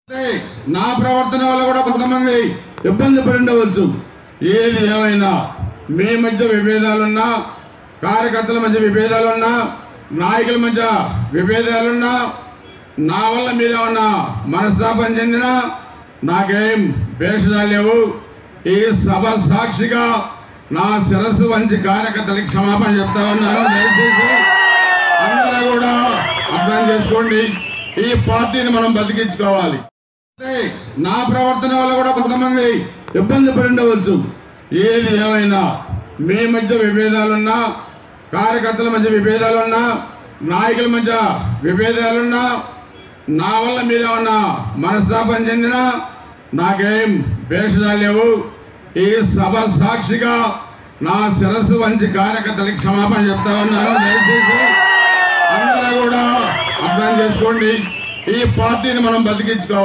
అంటే నా ప్రవర్తన వల్ల కూడా కొంతమంది ఇబ్బంది పడి ఉండవచ్చు ఏది ఏమైనా మీ మధ్య విభేదాలున్నా కార్యకర్తల మధ్య విభేదాలున్నా నాయకుల మధ్య విభేదాలున్నా నా వల్ల మీరేమన్నా మనస్తాపం చెందినా నాకేం భేషజాలు లేవు ఈ సభ సాక్షిగా నా శిరస్సు వంచి కార్యకర్తలకు క్షమాపణ చెప్తా ఉన్నాను దయచేసి అందరూ కూడా అర్థం చేసుకోండి ఈ పార్టీని మనం బతికించుకోవాలి అంటే నా ప్రవర్తన వల్ల కూడా కొంతమంది ఇబ్బంది పడి ఉండవచ్చు ఏది ఏమైనా మీ మధ్య విభేదాలున్నా కార్యకర్తల మధ్య విభేదాలున్నా నాయకుల మధ్య విభేదాలున్నా నా వల్ల మీరేమన్నా మనస్తాపం చెందినా నాకేం భేషజాలు లేవు ఈ సభ సాక్షిగా నా శిరస్సు వంచి కార్యకర్తలకు క్షమాపణ చెప్తా ఉన్నాను దయచేసి అందరూ కూడా అర్థం చేసుకోండి ఈ పార్టీని మనం బతికించుకోవాలి